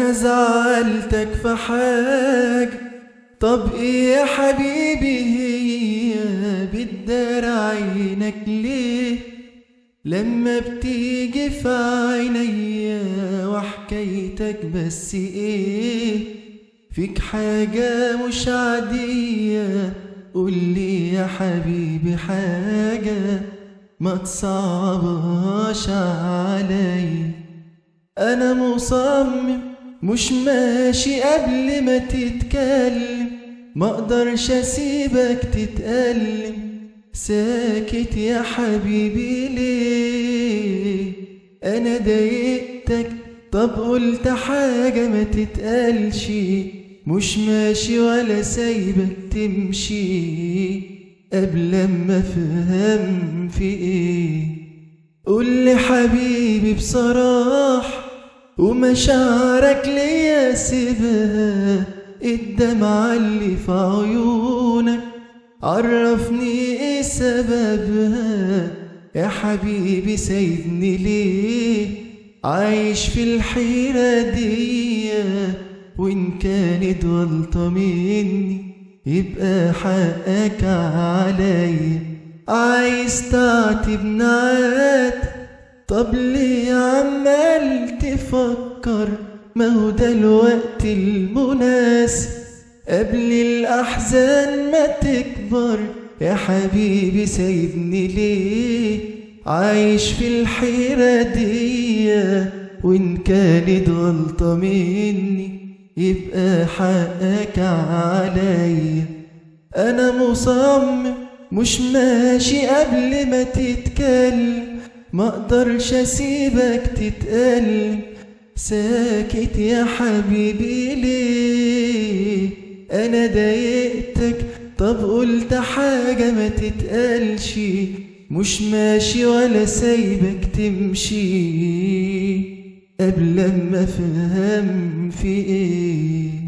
انا زعلتك في حاجة طب ايه يا حبيبي هي بتدار عينك ليه لما بتيجي في عينيا وحكايتك بس ايه فيك حاجة مش عادية قولي يا حبيبي حاجة ما تصعبهاش عليا انا مصمم مش ماشي قبل ما تتكلم ما اقدرش اسيبك تتألم ساكت يا حبيبي ليه انا ضايقتك طب قلت حاجة ما تتقالش مش ماشي ولا سايبك تمشي قبل ما افهم في ايه قول لي حبيبي بصراحة ومشاعرك ليا سيبها الدمعة اللي في عيونك عرفني ايه سببها يا حبيبي سايبني ليه عايش في الحيرة دي وإن كانت غلطة مني يبقى حقك عليا عايز تعتب نعات طب ليه عمال تفكر ما هو ده الوقت المناسب قبل الأحزان ما تكبر يا حبيبي سايبني ليه عايش في الحيرة دي وإن كانت غلطة مني يبقى حقك عليا أنا مصمم مش ماشي قبل ما تتكلم ما اقدرش اسيبك تتألم ساكت يا حبيبي ليه انا ضايقتك طب قلت حاجة ما تتقالش مش ماشي ولا سايبك تمشي قبل ما افهم في ايه